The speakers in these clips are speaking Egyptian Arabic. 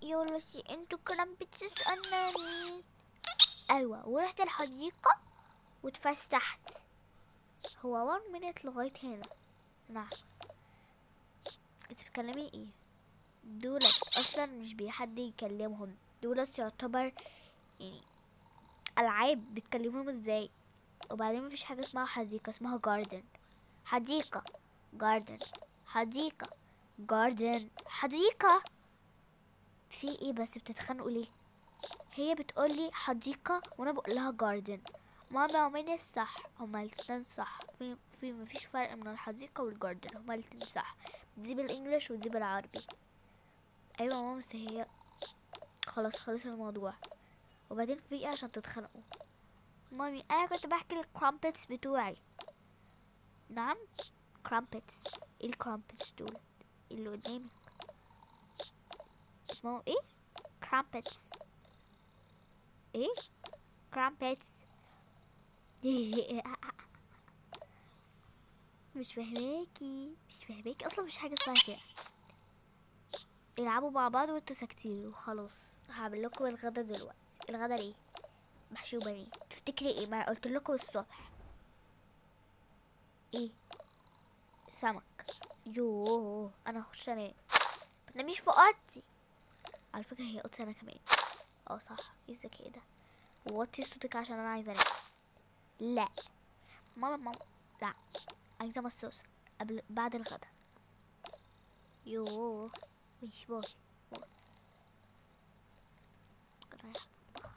يلا سي انتوا كلام بتسألني ايوه ورحت الحديقة واتفسحت هو وان مينيت لغاية هنا نعم انت بتكلمي ايه دولت اصلا مش بي حد يكلمهم دولت يعتبر يعني العاب بتكلمهم ازاي وبعدين مفيش حاجة اسمها حديقة اسمها جاردن حديقة جاردن حديقة جاردن حديقة في ايه بس بتتخانقوا ليه هي بتقولي حديقة وانا بقول لها جاردن ماما ومين الصح هما الاتنين صح في في مفيش فرق من الحديقة والجاردن هما الاتنين صح دي بالانجلش ودي بالعربي ايوه ماما بس هي خلاص خلص الموضوع وبعدين في ايه عشان تتخانقوا مامي انا كنت بحكي الكرامبتس بتوعي نعم كرامبتس ايه الكرامبتس دول اللي قدامك اسمهم ايه كرامبتس ايه كرامبتس مش فاهماكي مش فاهماكي اصلا مش حاجه اسمها كده العبوا مع بعض وانتوا ساكتين وخلاص هعمل لكم الغدا دلوقتي الغدا ايه محشي وبانيه تفتكري ايه ما قلت لكم الصبح ايه سمك يوه انا هخش انام ما تناميش في اوضتي على فكره هي اوضتي انا كمان اه صح ايه الذكاء ده وطي صوتك عشان انا عايزه انام لا ماما ماما لا عايزه مصاصه قبل بعد الغدا يوه مش باي باي رايح المطبخ.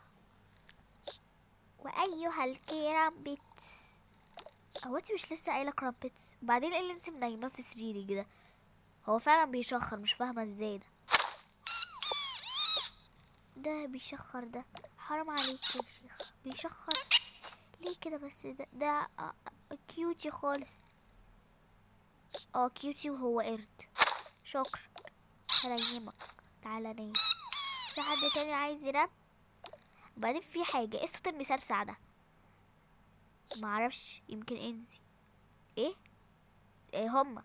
وايها الكرامبت هو انت مش لسه قايله كرامبتس وبعدين ايه اللي انت منيمه في سريري كده هو فعلا بيشخر مش فاهمه ازاي ده ده بيشخر ده حرام عليك يا شيخ بيشخر ليه كده بس ده ده آه، آه، كيوتي خالص اه كيوتي وهو قرد شكرا هنيمك تعالى نام في حد تاني عايز ينام وبعدين في حاجة ايه صوت المسرسع ده معرفش يمكن انزي ايه ايه هما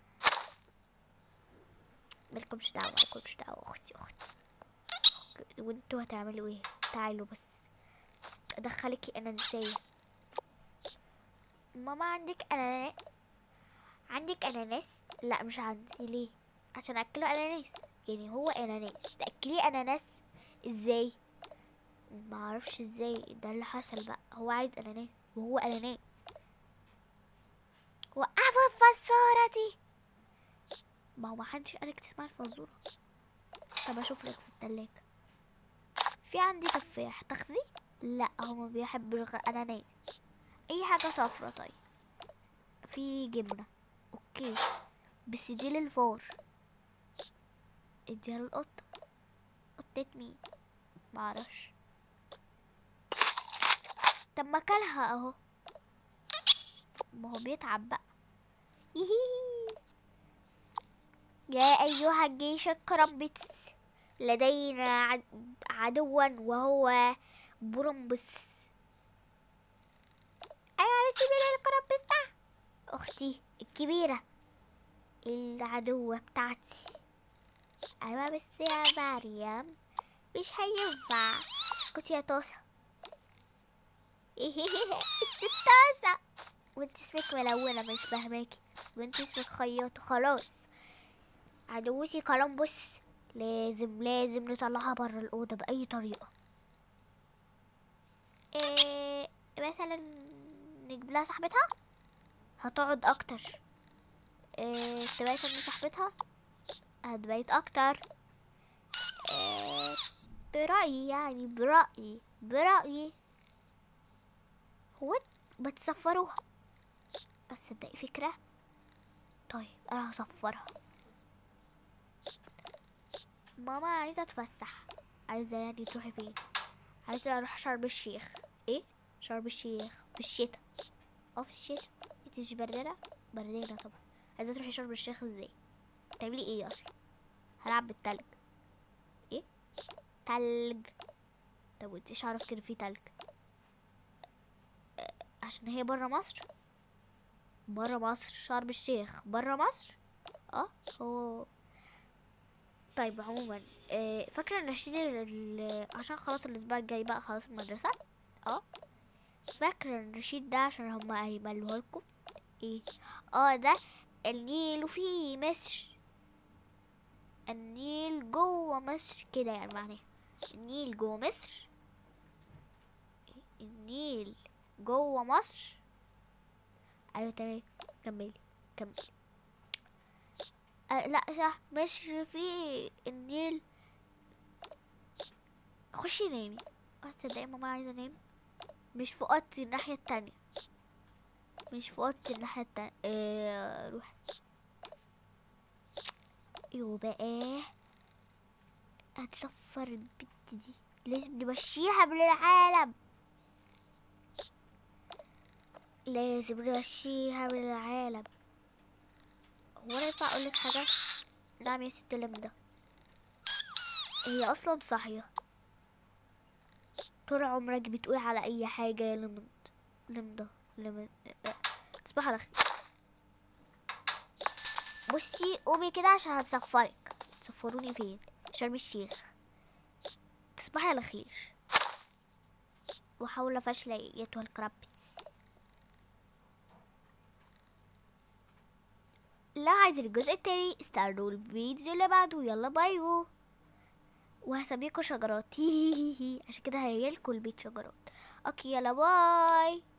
مالكمش دعوة مالكمش دعوة اختي اختي وانتوا هتعملوا ايه تعالوا بس ادخلك اناناسية ماما عندك اناناس عندك اناناس لا مش عندي ليه عشان اكله اناناس يعني هو اناناس تاكليه اناناس ازاي ما اعرفش ازاي ده اللي حصل بقى هو عايز اناناس وهو اناناس وقفوا الفزورة دي ما هو محدش قالك تسمع الفزورة طب اشوف لك في التلاجة في عندي تفاح تاخذي لا هو ما بيحبش غير اناناس اي حاجة صفرة طيب في جبنة اوكي بس دي للفار اديها للقطة قطة مين معرفش طب ما كلها اهو ما هو بيتعب بقى يهي. يا أيها الجيش الكرمبس لدينا عد- عدوا وهو برومبس أيوة بس مين الكرمبس ده أختي الكبيرة العدوة بتاعتي أيوة بس يا مريم مش هينفع اسكتي يا طاسة الطاسة وانت اسمك ملونة مش فاهماكي وانت اسمك خياطة خلاص عدوتي كولومبوس لازم لازم نطلعها برا الأوضة بأي طريقة إيه مثلا نجيب لها صاحبتها هتقعد أكتر إيه تبيت من صاحبتها هتبيت أكتر إيه برأيي يعني برأيي برأيي هو بتصفروها بس تصدقي فكرة طيب انا هصفرها ماما عايزة اتفسح عايزة يعني تروحي فين عايزة اروح شرم الشيخ ايه شرم الشيخ في الشتاء اه في الشتاء انتي مش بردانة بردانة طبعا عايزة تروحي شرم الشيخ ازاي تعملي ايه اصلا هلعب بالتلج ايه تلج طب وانتيش عارف كده في تلج عشان هي برا مصر برا مصر شرم الشيخ برا مصر اه هو طيب عموما آه، فاكرة النشيد ال- عشان خلاص الأسبوع الجاي بقى خلاص المدرسة اه فاكرة النشيد ده عشان هما هيملوها لكم ايه اه ده النيل فيه مصر النيل جوه مصر كده يعني معناه النيل جوه مصر النيل جوه مصر ايوه تمام كملي كملي أه لا صح مصر في النيل خشي نامي اه تصدقي ماما عايزه انام مش في اوضتي الناحيه التانية مش في اوضتي الناحيه التانية اه روح ايوه بقى هتسفر البت دي لازم نمشيها من العالم لازم نمشيها من العالم هو انا ينفع اقولك حاجة نعم يا ست لمدة هي اصلا صاحية طول عمرك بتقول على اي حاجة يا لمد لمدة لمد تصبح على خير بصي قومي كده عشان هتصفرك تصفروني فين شرم الشيخ تصبحي على خير وحاولة فاشلة ايتها الكرابتس لا عايز الجزء التاني استنوا الفيديو اللي بعده يلا بايو وهسميكوا شجرات عشان كده هيلكوا البيت شجرات اوكي يلا باي